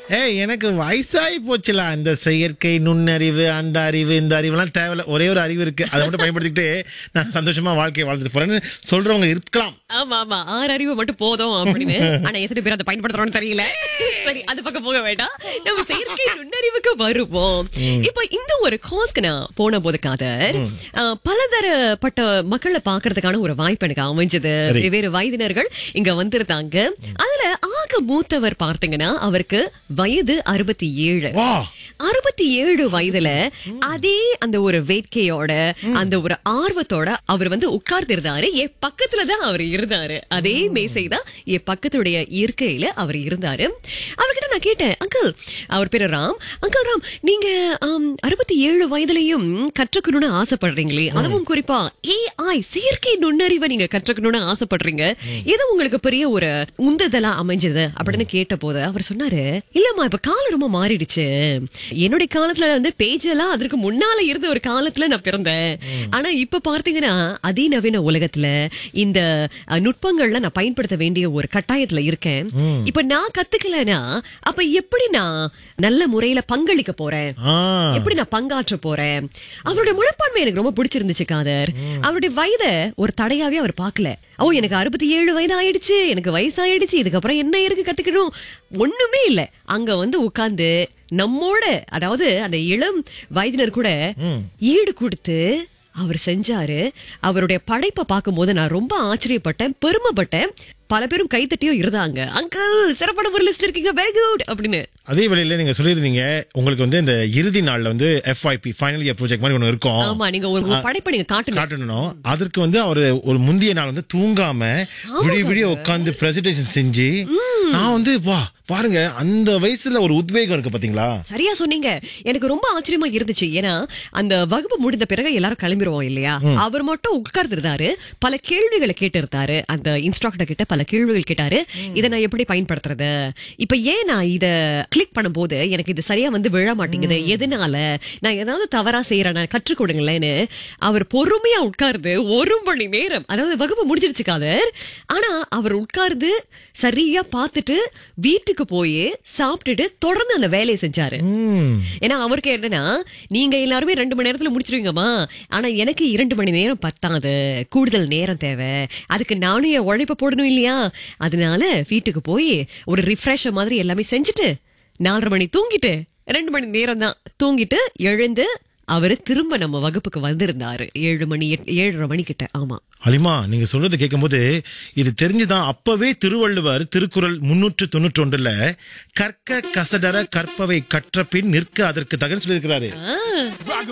ஏய் எனக்கு வயசாகி போச்சுல அந்த செயற்கை நுண்ணறிவு அந்த அறிவு இந்த அறிவுலாம் தேவையில்ல ஒரே ஒரு அறிவு இருக்கு அதை மட்டும் பயன்படுத்திக்கிட்டு நான் சந்தோஷமா வாழ்க்கையை வாழ்ந்துட்டு போறேன்னு சொல்றவங்க இருக்கலாம் ஆமா ஆமா ஆறு அறிவு மட்டும் போதும் அப்படின்னு ஆனா எத்தனை பேர் அதை பயன்படுத்துறோம்னு தெரியல சரி அது பக்கம் போக வேண்டாம் நம்ம செயற்கை நுண்ணறிவுக்கு வருவோம் இப்ப இந்த ஒரு கோர்ஸ்க்கு நான் போன போது காதர் அஹ், பலதரப்பட்ட மக்களை பாக்குறதுக்கான ஒரு வாய்ப்பு எனக்கு அமைஞ்சது சரி. வெவ்வேறு வயதினர்கள் இங்க வந்திருந்தாங்க அதுல ஆக மூத்தவர் பார்த்தீங்கன்னா அவருக்கு வயது அறுபத்தி ஏழு வா அறுபத்தி ஏழு வயதுல அதே அந்த ஒரு வேட்கையோட அந்த ஒரு ஆர்வத்தோட அவர் வந்து உட்கார்ந்து இருந்தாரு என் பக்கத்துல தான் அவர் இருந்தாரு அதே மேசை தான் என் பக்கத்துடைய இருக்கையில அவர் இருந்தாரு அவர்கிட்ட நான் கேட்டேன் அங்கிள் அவர் பேரு ராம் அங்கிள் ராம் நீங்க அறுபத்தி ஏழு வயதுலயும் கற்றுக்கணும்னு ஆசைப்படுறீங்களே அதுவும் குறிப்பா ஏஐ செயற்கை நுண்ணறிவை நீங்க கற்றுக்கணும்னு ஆசைப்படுறீங்க எது உங்களுக்கு பெரிய ஒரு உந்துதலா அமைஞ்சது அப்படின்னு கேட்ட போது அவர் சொன்னாரு இல்லம்மா இப்ப காலம் ரொம்ப மாறிடுச்சு என்னுடைய காலத்துல வந்து பேஜ் எல்லாம் அதற்கு முன்னால இருந்த ஒரு காலத்துல நான் பிறந்தேன் ஆனா இப்ப பார்த்தீங்கன்னா அதிநவீன உலகத்துல இந்த அஹ், நுட்பங்கள்ல நான் பயன்படுத்த வேண்டிய ஒரு கட்டாயத்துல இருக்கேன் இப்ப நான் கத்துக்கலனா அப்ப எப்படி நான் நல்ல முறையில பங்களிக்க போறேன் ஆ எப்படி நான் பங்காற்ற போறேன் அவருடைய முழப்பான்மை எனக்கு ரொம்ப பிடிச்சிருந்துச்சு காதர் அவருடைய வயதை ஒரு தடையாவே அவர் பார்க்கல ஓ எனக்கு அறுபத்தி ஏழு வயது ஆயிடுச்சு எனக்கு வயசாயிடுச்சு இதுக்கப்புறம் என்ன இருக்கு கத்துக்கணும் ஒண்ணுமே இல்ல அங்க வந்து உட்கார்ந்து நம்மோட அதாவது அந்த இளம் வயதினர் கூட ஈடு கொடுத்து அவர் செஞ்சாரு அவருடைய படைப்பை பார்க்கும்போது நான் ரொம்ப ஆச்சரியப்பட்டேன் பெருமைப்பட்டேன் பல பேரும் கைத்தட்டியும் இருந்தாங்க அங்கிள் சிறப்பான ஒரு லிஸ்ட் இருக்கீங்க வெரி குட் அப்படின்னு அதே வேளையில நீங்க சொல்லியிருந்தீங்க உங்களுக்கு வந்து இந்த இறுதி நாள்ல வந்து எஃப்ஐபி ஃபைனல் இயர் ப்ராஜெக்ட் மாதிரி ஒன்று இருக்கும் ஆமா நீங்க ஒரு உங்க படைப்பை நீங்க காட்டணும் காட்டணும் அதற்கு வந்து அவரு ஒரு முந்தைய நாள் வந்து தூங்காம விடிய விடிய உட்கார்ந்து பிரசன்டேஷன் செஞ்சு நான் வந்து வா பாருங்க அந்த வயசுல ஒரு உத்வேகம் இருக்கு பாத்தீங்களா சரியா சொன்னீங்க எனக்கு ரொம்ப ஆச்சரியமா இருந்துச்சு ஏன்னா அந்த வகுப்பு முடிந்த பிறகு எல்லாரும் கிளம்பிடுவோம் இல்லையா அவர் மட்டும் உட்கார்ந்து இருந்தாரு பல கேள்விகளை கேட்டு இருந்தாரு அந்த இன்ஸ்ட்ரக்டர் கிட்ட பல கேள்விகள் கேட்டாரு இதை நான் எப்படி பயன்படுத்துறது இப்ப ஏன் நான் இத கிளிக் பண்ணும்போது எனக்கு இது சரியா வந்து விழ மாட்டேங்குது எதனால நான் ஏதாவது தவறா செய்யறேன் நான் கற்றுக் கொடுங்களேன்னு அவர் பொறுமையா உட்கார்ந்து ஒரு மணி நேரம் அதாவது வகுப்பு முடிஞ்சிருச்சு காதர் ஆனா அவர் உட்கார்ந்து சரியா பார்த்துட்டு வீட்டுக்கு போய் சாப்பிட்டுட்டு தொடர்ந்து அந்த வேலையை செஞ்சாரு ம் ஏன்னா அவருக்கு என்னன்னா நீங்க எல்லாருமே ரெண்டு மணி நேரத்துல முடிச்சிருவீங்கம்மா ஆனா எனக்கு இரண்டு மணி நேரம் பத்தாது கூடுதல் நேரம் தேவை அதுக்கு நானும் என் உழைப்ப போடணும் இல்லையா அதனால வீட்டுக்கு போய் ஒரு ரிஃப்ரெஷ் மாதிரி எல்லாமே செஞ்சுட்டு நாலரை மணி தூங்கிட்டு ரெண்டு மணி நேரம் தான் தூங்கிட்டு எழுந்து அவரு திரும்ப நம்ம வகுப்புக்கு வந்திருந்தாரு ஏழு மணி எட்- ஏழரை மணி கிட்ட ஆமா அலிமா நீங்க சொல்றது கேட்கும்போது இது தெரிஞ்சுதான் அப்பவே திருவள்ளுவர் திருக்குறள் முன்னூற்று தொண்ணூற்றி ஒன்றுல கற்க கசடர கற்பவை கற்ற பின் நிற்க அதற்கு தகன் சொல்லியிருக்கிறாரு ஆ